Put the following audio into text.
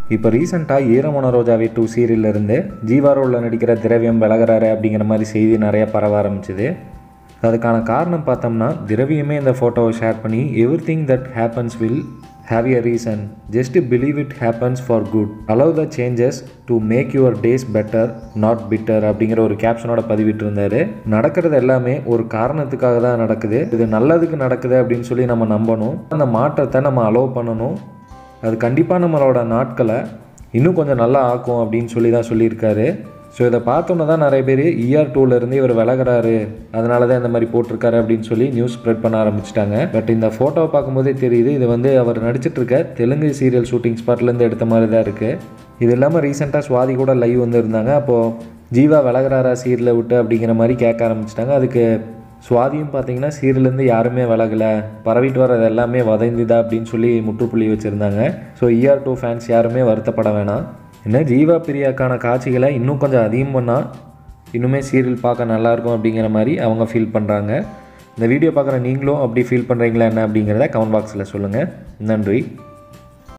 இப்போ ரீசெண்டாக ஈரமன ரோஜாவே டூ சீரியல்லேருந்து ஜீவா ரோலில் நடிக்கிற திரவியம் விலகிறாரு அப்படிங்கிற மாதிரி செய்தி நிறைய பரவ ஆரம்பிச்சுது அதுக்கான காரணம் பார்த்தோம்னா திரவியமே இந்த ஃபோட்டோவை ஷேர் பண்ணி everything that happens will have a reason just believe it happens for good allow the changes to make your days better not bitter அப்படிங்கிற ஒரு கேப்ஷனோட பதிவிட்டு இருந்தாரு நடக்கிறது எல்லாமே ஒரு காரணத்துக்காக தான் நடக்குது இது நல்லதுக்கு நடக்குது அப்படின்னு சொல்லி நம்ம நம்பணும் அந்த மாற்றத்தை நம்ம அலோவ் பண்ணணும் அது கண்டிப்பாக நம்மளோட நாட்களை இன்னும் கொஞ்சம் நல்லா ஆக்கும் அப்படின்னு சொல்லி தான் சொல்லியிருக்காரு ஸோ இதை பார்த்தோன்னே தான் நிறைய பேர் இஆர் டூலேருந்து இவர் விலகிறாரு அதனால தான் இந்த மாதிரி போட்டிருக்காரு அப்படின்னு சொல்லி நியூஸ் ஸ்ப்ரெட் பண்ண ஆரம்பிச்சிட்டாங்க பட் இந்த ஃபோட்டோவை பார்க்கும்போதே தெரியுது இது வந்து அவர் நடிச்சிட்டு இருக்க தெலுங்கு சீரியல் ஷூட்டிங் ஸ்பாட்லேருந்து எடுத்த மாதிரி தான் இருக்குது இது இல்லாமல் ரீசெண்டாக சுவாதி கூட லைவ் வந்து இருந்தாங்க அப்போது ஜீவா விலகிறாரா சீரியலை விட்டு அப்படிங்கிற மாதிரி கேட்க ஆரம்பிச்சிட்டாங்க அதுக்கு சுவாதியும் பார்த்தீங்கன்னா சீரியல்லேருந்து யாருமே விலகலை பரவிட்டு வர்றது எல்லாமே வதைந்துதா அப்படின்னு சொல்லி முற்றுப்புள்ளி வச்சுருந்தாங்க ஸோ இஆர் டூ ஃபேன்ஸ் யாருமே வருத்தப்பட வேணாம் என்ன ஜீவா பிரியாக்கான காட்சிகளை இன்னும் கொஞ்சம் அதிகம் பண்ணால் இன்னுமே சீரியல் பார்க்க நல்லாயிருக்கும் அப்படிங்கிற மாதிரி அவங்க ஃபீல் பண்ணுறாங்க இந்த வீடியோ பார்க்குற நீங்களும் அப்படி ஃபீல் பண்ணுறீங்களா என்ன அப்படிங்கிறத கமெண்ட் பாக்ஸில் சொல்லுங்கள் நன்றி